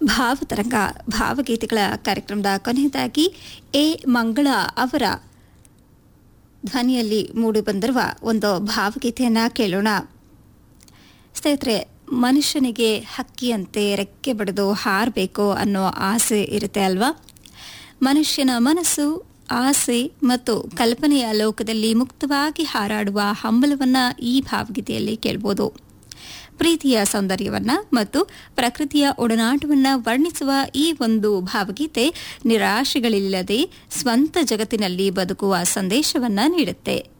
ಭಾವತರಂಗ ಭಾವಗೀತೆಗಳ ಕಾರ್ಯಕ್ರಮದ ಕೊನೆಯದಾಗಿ ಎ ಮಂಗಳ ಅವರ ಧ್ವನಿಯಲ್ಲಿ ಮೂಡಿಬಂದಿರುವ ಒಂದು ಭಾವಗೀತೆಯನ್ನು ಕೇಳೋಣ ಸ್ನೇಹಿತರೆ ಮನುಷ್ಯನಿಗೆ ಹಕ್ಕಿಯಂತೆ ರೆಕ್ಕೆ ಬಡಿದು ಹಾರಬೇಕು ಅನ್ನೋ ಆಸೆ ಇರುತ್ತೆ ಅಲ್ವಾ ಮನುಷ್ಯನ ಮನಸ್ಸು ಆಸೆ ಮತ್ತು ಕಲ್ಪನೆಯ ಲೋಕದಲ್ಲಿ ಮುಕ್ತವಾಗಿ ಹಾರಾಡುವ ಹಂಬಲವನ್ನ ಈ ಭಾವಗೀತೆಯಲ್ಲಿ ಕೇಳಬಹುದು ಪ್ರೀತಿಯ ಸೌಂದರ್ಯವನ್ನ ಮತ್ತು ಪ್ರಕೃತಿಯ ಒಡನಾಟವನ್ನ ವರ್ಣಿಸುವ ಈ ಒಂದು ಭಾವಗೀತೆ ನಿರಾಶೆಗಳಿಲ್ಲದೆ ಸ್ವಂತ ಜಗತ್ತಿನಲ್ಲಿ ಬದುಕುವ ಸಂದೇಶವನ್ನ ನೀಡುತ್ತೆ